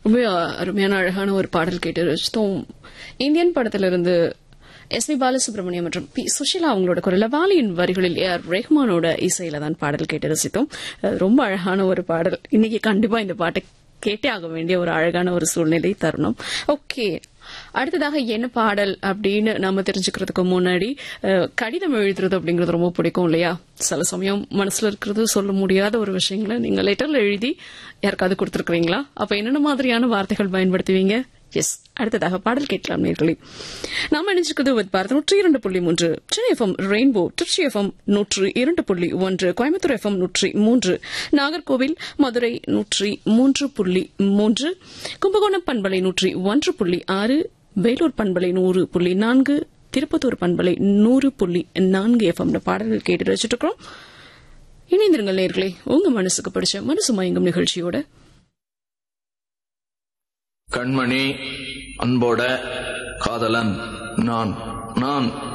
ரொம்ப அருமையான அழகான ஒரு பாடல் கேட்டு ரசித்தோம் இந்தியன் படத்திலிருந்து எஸ் பி பாலசுப்ரமணியம் மற்றும் பி சுஷிலா அவங்களோட குரல வாலியின் வரிகளில் ஏ ஆர் ரெஹ்மானோட இசையில தான் பாடல் கேட்டு ரசித்தோம் அது ரொம்ப அழகான ஒரு பாடல் இன்னைக்கு கண்டிப்பா இந்த பாட்டை கேட்டே ஆக வேண்டிய ஒரு அழகான ஒரு சூழ்நிலை தருணம் ஓகே அடுத்ததாக என்ன பாடல் அப்படின்னு நாம தெரிஞ்சுக்கிறதுக்கு முன்னாடி அஹ், கடிதம் எழுதுறது அப்படிங்கிறது ரொம்ப பிடிக்கும் இல்லையா சில சமயம் மனசுல இருக்கிறது சொல்ல முடியாத ஒரு விஷயங்களை நீங்க லெட்டர்ல எழுதி யாருக்காவது கொடுத்துருக்கீங்களா அப்ப என்னென்ன மாதிரியான வார்த்தைகள் பயன்படுத்துவீங்க எஸ் அடுத்ததாக பாடல் கேட்கலாம் நேர்களே நாம நினைச்சிருக்கிறது வித் பாரத் நூற்றி இரண்டு புள்ளி மூன்று Chennai FM rainbow Trichy FM நூற்று இரண்டு புள்ளி ஒன்று கோயம்புத்தூர் எஃப்எம் நூற்றி மூன்று நாகர்கோவில் மதுரை நூற்றி மூன்று புள்ளி மூன்று கும்பகோணம் பண்பலை நூற்றி ஒன்று புள்ளி ஆறு வேலூர் பண்பலை நூறு புள்ளி நான்கு திருப்பத்தூர் பண்பலை நூறு புள்ளி நான்கு எஃப்எம் பாடல்கள் கேட்டு வச்சுட்டு இருக்கிறோம் இணைந்திருங்கள் நேர்களே உங்க மனசுக்கு பிடிச்ச மனசு மயங்கும் நிகழ்ச்சியோட கண்மணி அன்போட காதலன் நான் நான்